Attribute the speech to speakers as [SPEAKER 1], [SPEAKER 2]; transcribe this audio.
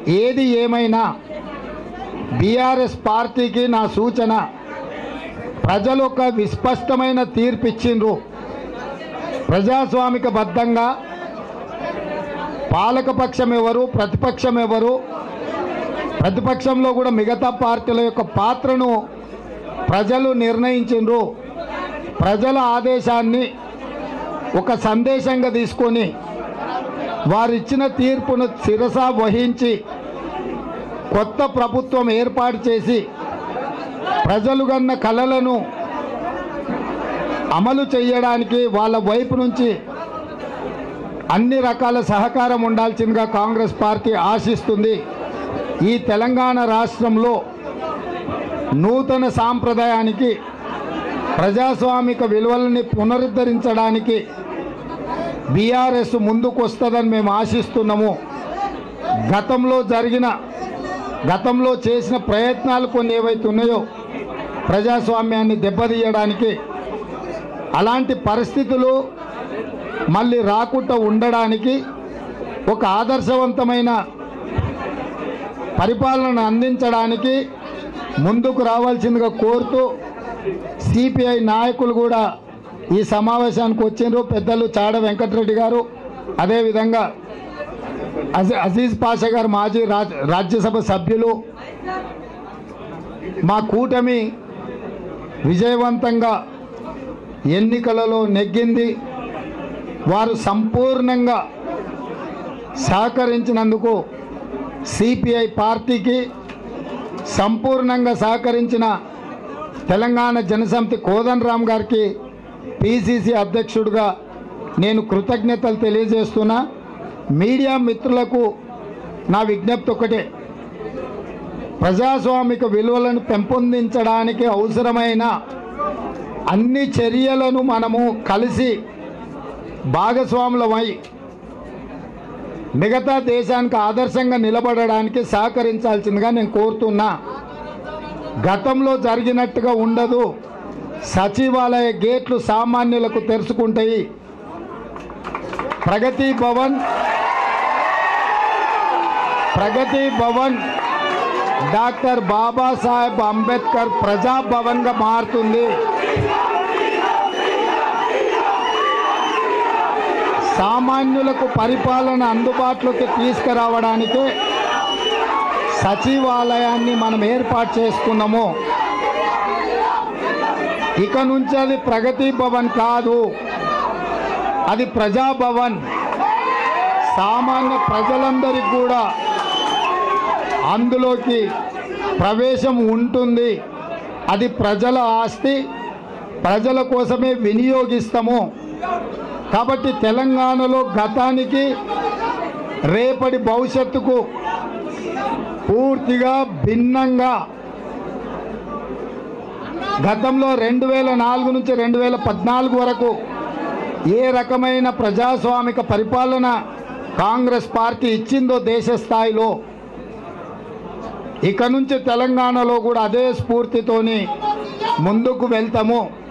[SPEAKER 1] ఏది ఏమైనా బీఆర్ఎస్ పార్టీకి నా సూచన ప్రజలు ఒక విస్పష్టమైన తీర్పు ఇచ్చిండ్రు ప్రజాస్వామిక బద్ధంగా పాలకపక్షం ఎవరు ప్రతిపక్షం ఎవరు ప్రతిపక్షంలో కూడా మిగతా పార్టీల యొక్క పాత్రను ప్రజలు నిర్ణయించిండ్రు ప్రజల ఆదేశాన్ని ఒక సందేశంగా తీసుకొని వారిచ్చిన తీర్పును శిరస వహించి కొత్త ప్రభుత్వం ఏర్పాటు చేసి ప్రజలు కన్న కలలను అమలు చేయడానికి వాళ్ళ వైపు నుంచి అన్ని రకాల సహకారం ఉండాల్సిందిగా కాంగ్రెస్ పార్టీ ఆశిస్తుంది ఈ తెలంగాణ రాష్ట్రంలో నూతన సాంప్రదాయానికి ప్రజాస్వామిక విలువలని పునరుద్ధరించడానికి బీఆర్ఎస్ ముందుకు వస్తుందని మేము ఆశిస్తున్నాము గతంలో జరిగిన గతంలో చేసిన ప్రయత్నాలు కొన్ని ఏవైతే ఉన్నాయో ప్రజాస్వామ్యాన్ని దెబ్బతీయడానికి అలాంటి పరిస్థితులు మళ్ళీ రాకుండా ఉండడానికి ఒక ఆదర్శవంతమైన పరిపాలన అందించడానికి ముందుకు రావాల్సిందిగా కోరుతూ సిపిఐ నాయకులు కూడా ఈ సమావేశానికి వచ్చిండ్రు పెద్దలు చాడ వెంకటరెడ్డి గారు అదేవిధంగా అజీ- అజీజ్ పాషా గారు మాజీ రాజ్ రాజ్యసభ సభ్యులు మా కూటమి విజయవంతంగా ఎన్నికలలో నెగ్గింది వారు సంపూర్ణంగా సహకరించినందుకు సిపిఐ పార్టీకి సంపూర్ణంగా సహకరించిన తెలంగాణ జనసమితి కోదన్ రామ్ గారికి పిసిసి అధ్యక్షుడిగా నేను కృతజ్ఞతలు తెలియజేస్తున్నా మీడియా మిత్రులకు నా విజ్ఞప్తి ఒకటే ప్రజాస్వామిక విలువలను పెంపొందించడానికి అవసరమైన అన్ని చర్యలను మనము కలిసి భాగస్వాములమై మిగతా దేశానికి ఆదర్శంగా నిలబడడానికి సహకరించాల్సిందిగా నేను కోరుతున్నా గతంలో జరిగినట్టుగా ఉండదు సచివాలయ గేట్లు సామాన్యులకు తెరుచుకుంటాయి ప్రగతి భవన్ ప్రగతి భవన్ డాక్టర్ బాబాసాహెబ్ అంబేద్కర్ ప్రజాభవన్గా మారుతుంది సామాన్యులకు పరిపాలన అందుబాటులోకి తీసుకురావడానికి సచివాలయాన్ని మనం ఏర్పాటు చేసుకున్నాము ఇక నుంచి అది ప్రగతి భవన్ కాదు అది ప్రజాభవన్ సామాన్య ప్రజలందరికీ కూడా అందులోకి ప్రవేశం ఉంటుంది అది ప్రజల ఆస్తి ప్రజల కోసమే వినియోగిస్తాము కాబట్టి తెలంగాణలో గతానికి రేపటి భవిష్యత్తుకు పూర్తిగా భిన్నంగా గతంలో రెండు వేల నాలుగు నుంచి రెండు వేల పద్నాలుగు వరకు ఏ రకమైన ప్రజాస్వామిక పరిపాలన కాంగ్రెస్ పార్టీ ఇచ్చిందో దేశ స్థాయిలో ఇక నుంచి తెలంగాణలో కూడా అదే స్ఫూర్తితోని ముందుకు వెళ్తాము